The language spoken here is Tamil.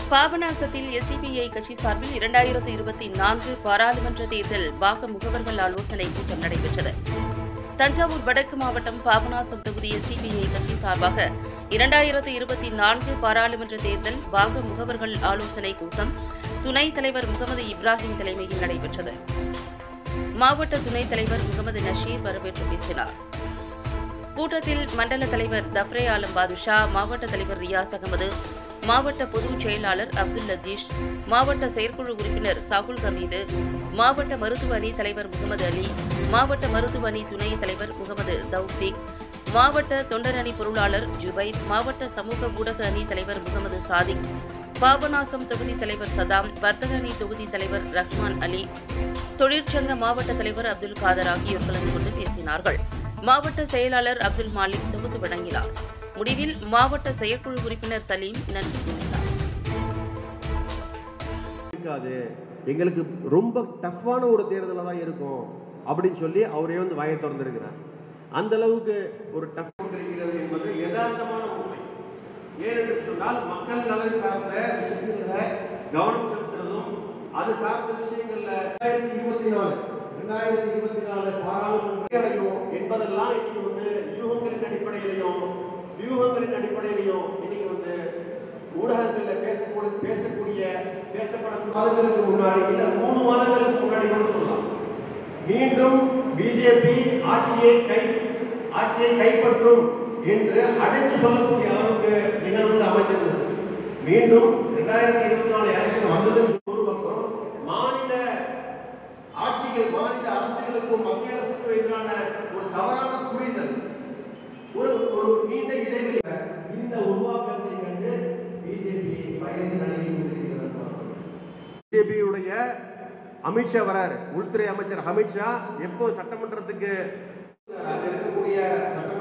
பாபநாசத்தில் எஸ்டிபிஐ கட்சி சார்பில் இரண்டாயிரத்து இருபத்தி நான்கு பாராளுமன்ற தேர்தல் வாக்கு முகவர்கள் ஆலோசனை கூட்டம் நடைபெற்றது தஞ்சாவூர் வடக்கு மாவட்டம் பாபநாசம் தொகுதி எஸ்டிபிஐ கட்சி சார்பாக இரண்டாயிரத்து இருபத்தி நான்கு பாராளுமன்ற தேர்தல் வாக்கு முகவர்கள் ஆலோசனை கூட்டம் துணைத் தலைவர் முகமது இப்ராஹிம் தலைமையில் நடைபெற்றது மாவட்ட துணைத் தலைவர் முகமது நஷீர் வரவேற்று பேசினார் கூட்டத்தில் மண்டல தலைவர் தஃப்ரே ஆலம் பாதுஷா மாவட்ட தலைவர் ரியாஸ் அகமது மாவட்ட பொதுச் செயலாளர் அப்துல் லத்தீஷ் மாவட்ட செயற்குழு உறுப்பினர் சாகுல் ஹமீது மாவட்ட மருத்துவ அணி தலைவர் முகமது அலி மாவட்ட மருத்துவ அணி துணைத் தலைவர் முகமது தௌஃபிக் மாவட்ட தொண்டர் அணி பொருளாளர் ஜுபைர் மாவட்ட சமூக ஊடக அணி தலைவர் முகமது சாதிக் பாபநாசம் தொகுதி தலைவர் சதாம் வர்த்தக அணி தொகுதி தலைவர் ரஹ்மான் அலி தொழிற்சங்க மாவட்ட தலைவர் அப்துல் காதர் ஆகியோர் கலந்து கொண்டு பேசினார்கள் மாவட்ட செயலாளர் அப்துல் மாலிக் தொகுத்து வழங்கினார் முடிவில் மாவட்ட செயற்குழு உறுப்பினர் சலீம் நன்றி கூறினார் இருக்காது எங்களுக்கு ரொம்ப டஃப்பான ஒரு தேர்தலாக தான் இருக்கும் அப்படின்னு சொல்லி அவரே வந்து வாயை திறந்திருக்கிறார் அந்த அளவுக்கு ஒரு டஃப் இருக்கிறது என்பது யதார்த்தமான உண்மை ஏனென்று சொன்னால் மக்கள் நலன் சார்ந்த விஷயங்களை கவனம் செலுத்துறதும் அது சார்ந்த விஷயங்கள்ல ரெண்டாயிரத்தி இருபத்தி நாலு ரெண்டாயிரத்தி இருபத்தி நாலு பாராளுமன்ற அடையும் என்பதெல்லாம் இன்னைக்கு வந்து வியூகங்களின் அடிப்படையிலையும் வியூகங்களின் அடிப்படையிலையும் இன்னைக்கு வந்து ஊடகங்கள்ல பேசக்கூடிய பேசக்கூடிய பேசப்படக்கூடிய மாதங்களுக்கு முன்னாடி இல்ல மூணு மாதங்களுக்கு முன்னாடி கூட சொல்லலாம் மீண்டும் பிஜேபி ஆட்சியை கை ஆட்சியை கைப்பற்றும் என்று அழைத்து சொல்லக்கூடிய அளவுக்கு நிகழ்வுகள் அமைச்சிருந்தது மீண்டும் இரண்டாயிரத்தி இருபத்தி நாலு எலெக்ஷன் வந்ததுன்னு ஒரு பக்கம் மாநில ஆட்சிகள் மாநில அரசுகளுக்கும் மத்திய அரசுக்கும் எதிரான ஒரு தவறான புரிதல் ஒரு ஒரு நீண்ட இடைவெளி இந்த உருவாக்கத்தை கண்டு பிஜேபி பயந்து நடுங்கி கொண்டிருக்கிறது பிஜேபியுடைய அமித்ஷா வராரு உள்துறை அமைச்சர் அமித்ஷா எப்போ சட்டமன்றத்துக்கு அங்க இருக்கக்கூடிய சட்டமன்ற